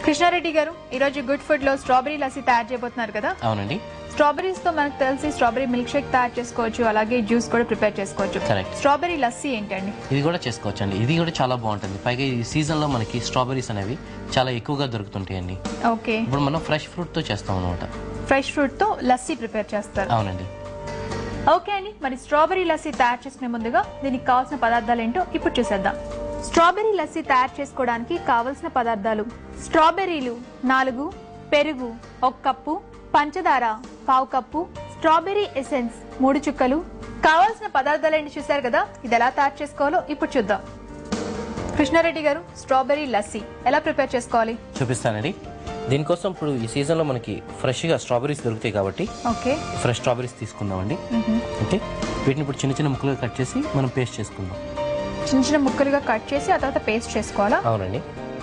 కృష్ణారెడ్డి గారు ఈరోజు good food లో స్ట్రాబెరీ లస్సీ తయారు చేయబోతున్నారు కదా అవునండి స్ట్రాబెరీస్ తో మనకు తెలిసి స్ట్రాబెరీ మిల్క్ షేక్ తయారు చేసుకోవచ్చు అలాగే జ్యూస్ కూడా ప్రిపేర్ చేసుకోవచ్చు Correct. స్ట్రాబెరీ లస్సీ ఏంటండి ఇది కూడా చేసుకోవచ్చు అండి ఇది కూడా చాలా బాగుంటుంది పైగా ఈ సీజన్లో మనకి స్ట్రాబెరీస్ అనేవి చాలా ఎక్కువగా దొరుకుతుంటాయండి ఓకే ఇప్పుడు మనం ఫ్రెష్ ఫ్రూట్తో చేస్తాం అనమాట ఫ్రెష్ ఫ్రూట్ తో లస్సీ ప్రిపేర్ చేస్తారు అవునండి ఓకే అండి మరి స్ట్రాబెరీ లస్సీ తయారు చేసుకునే ముందుగా దీనికి కావాల్సిన పదార్థాలు ఏంటో ఇప్పుడు చూసేద్దాం స్ట్రాబెరీ లస్సీ తయారు చేసుకోవడానికి కావలసిన పదార్థాలు స్ట్రాబెర్రీలు నాలుగు పెరుగు ఒక కప్పు పంచదార పావు కప్పు స్ట్రాబెరీ ఎసెన్స్ మూడు చుక్కలు కావాల్సిన పదార్థాలు ఏంటి చూసారు కదా ఇది ఎలా తయారు చేసుకోవాలో ఇప్పుడు చూద్దాం కృష్ణారెడ్డి గారు స్ట్రాబెరీ లస్సీ ఎలా ప్రిపేర్ చేసుకోవాలి చూపిస్తానండి దీనికోసం ఇప్పుడు ఈ సీజన్లో మనకి ఫ్రెష్గా స్ట్రాబెరీస్ దొరుకుతాయి కాబట్టి ఓకే ఫ్రెష్ స్ట్రాబెరీస్ తీసుకుందామండి ఓకే వీటిని ఇప్పుడు చిన్న చిన్న ముక్కలుగా కట్ చేసి మనం పేస్ట్ చేసుకుందాం చిన్న చిన్న ముక్కలుగా కట్ చేసి ఆ తర్వాత పేస్ట్ చేసుకోవాలా అవునండి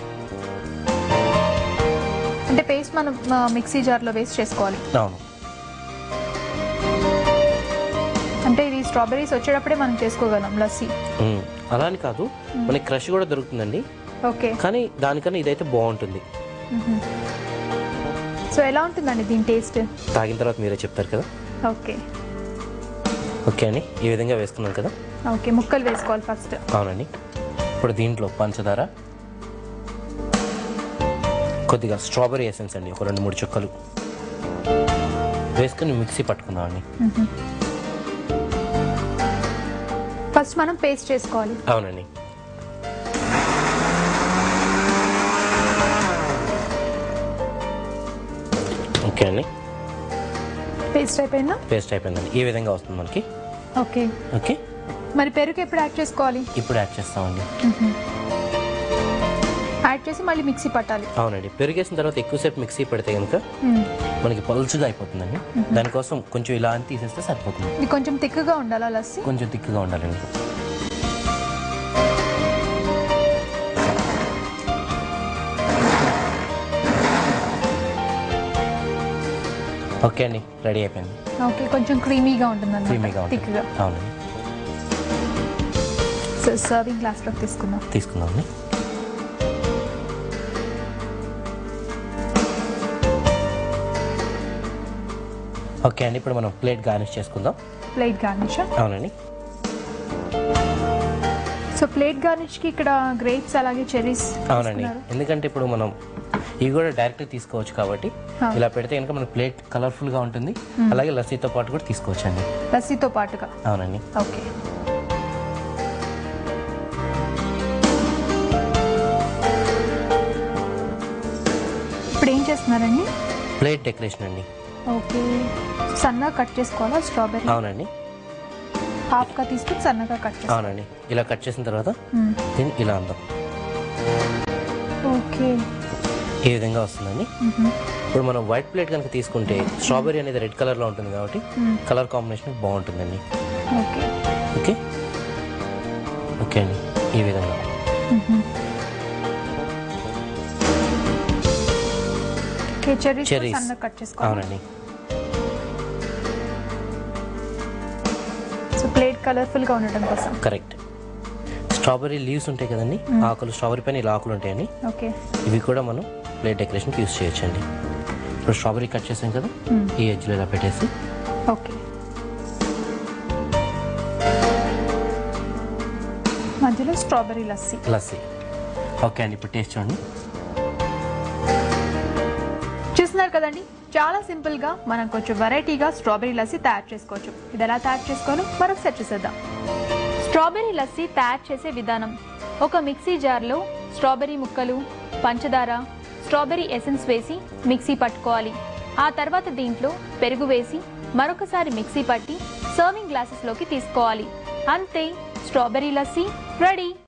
అంటే పేస్ట్ మనం ఆ, మిక్సీ జార్లో వేసి చేసుకోవాలి అవును అంటే ఇది స్ట్రాబెరీస్ వచ్చేటప్పుడే మనం చేసుకోగలం లస్సీ ఉమ్, అలా అని కాదు మనకి క్రష్ కూడా దొరుకుతుందండి ఓకే కానీ దానికన్నా ఇదైతే బాగుంటుంది సో ఎలా ఉంటుందండి దీని టేస్ట్ తాగిన తర్వాత మీరే చెప్తారు కదా ఓకే ఓకే అండి ఈ విధంగా వేసుకున్నాం కదా ఓకే ముక్కలు వేసుకోవాలి ఫస్ట్ అవునండి ఇప్పుడు దీంట్లో పంచదార కొద్దిగా స్ట్రాబెరీ ఎసెన్స్ అండి ఒక రెండు మూడు చుక్కలు వేసుకుని మిక్సీ పట్టుకుందామండి ఫస్ట్ మనం పేస్ట్ చేసుకోవాలి అవునండి ఓకే అండి పేస్ట్ అయిపోయిందా పేస్ట్ అయిపోయిందండి ఈ విధంగా వస్తుంది మనకి ఓకే ఓకే మరి పెరుగు ఎప్పుడు యాడ్ చేసుకోవాలి ఇప్పుడు యాడ్ చేస్తామండి యాడ్ చేసి మళ్ళీ మిక్సీ పట్టాలి అవునండి పెరిగేసిన తర్వాత ఎక్కువసేపు మిక్సీ పెడితే కనుక మ్మ్. మనకి పలుచుగా అయిపోతుందండి దానికోసం కొంచెం ఇలా అని తీసేస్తే సరిపోతుంది ఇది కొంచెం తిక్కుగా ఉండాలా లస్సీ కొంచెం తిక్కుగా ఉండాలండి ఓకే అండి రెడీ అయిపోయింది ఓకే కొంచెం క్రీమీగా ఉంటుంది క్రీమీగా ఉంటుంది తిక్కుగా అవునండి సో సర్వింగ్ గ్లాస్లోకి తీసుకుందాం తీసుకుందామండి ఓకే అండి ఇప్పుడు మనం ప్లేట్ గార్నిష్ చేసుకుందాం ప్లేట్ గార్నిష్ అవునండి సో ప్లేట్ గార్నిష్ కి ఇక్కడ గ్రేప్స్ అలాగే చెరీస్ అవునండి ఎందుకంటే ఇప్పుడు మనం ఇవి కూడా డైరెక్ట్ తీసుకోవచ్చు కాబట్టి ఆ. ఇలా పెడితే కనుక మన ప్లేట్ కలర్ఫుల్ గా ఉంటుంది అలాగే లస్సీతో పాటు కూడా తీసుకోవచ్చు అండి లస్సీతో పాటుగా అవునండి ఓకే ఇప్పుడు ఏం చేస్తున్నారండి ప్లేట్ డెకరేషన్ అండి ఓకే సన్నగా కట్ చేసుకోవాలా స్ట్రాబెర్రీ అవునండి హాఫ్ గా తీసుకుని సన్నగా కట్ చేసుకోవాలి అవునండి ఇలా కట్ చేసిన తర్వాత మ్మ్. దీన్ని ఇలా అందాం ఓకే ఈ విధంగా వస్తుందండి మ్మ్. ఇప్పుడు మనం వైట్ ప్లేట్ కనుక తీసుకుంటే స్ట్రాబెరీ అనేది రెడ్ కలర్ లో ఉంటుంది కాబట్టి మ్మ్. కలర్ కాంబినేషన్ బాగుంటుందండి ఓకే ఓకే ఓకే అండి ఈ విధంగా మ్మ్. Okay cherries Cherries. సన్నగా కట్ చేసుకోవాలి అవునండి సో ప్లేట్ కలర్ఫుల్ గా ఉండటం కోసం కరెక్ట్ స్ట్రాబెరీ లీవ్స్ ఉంటాయి కదండి ఆకులు స్ట్రాబెరీ పైన ఇలా ఆకులు ఉంటాయండి ఓకే ఇవి కూడా మనం ప్లేట్ డెకరేషన్కి యూస్ చేయొచ్చండి ఇప్పుడు స్ట్రాబెరీ కట్ చేసాం కదా మ్మ్. ఈ ఎడ్జ్లో ఇలా పెట్టేసి ఓకే మధ్యలో స్ట్రాబెరీ లస్సీ లస్సీ ఓకే అండి ఇప్పుడు టేస్ట్ చూడండి చూస్తున్నారు కదండి చాలా సింపుల్ గా మనం కొంచెం వెరైటీగా స్ట్రాబెరీ లస్సీ తయారు చేసుకోవచ్చు ఇది ఎలా తయారు చేసుకోవాలో మరొకసారి చూసేద్దాం స్ట్రాబెరీ లస్సీ తయారు చేసే విధానం ఒక మిక్సీ జార్లో స్ట్రాబెరీ ముక్కలు పంచదార స్ట్రాబెరీ ఎసెన్స్ వేసి మిక్సీ పట్టుకోవాలి ఆ తర్వాత దీంట్లో పెరుగు వేసి మరొకసారి మిక్సీ పట్టి సర్వింగ్ గ్లాసెస్లోకి తీసుకోవాలి అంతే స్ట్రాబెరీ లస్సీ రెడీ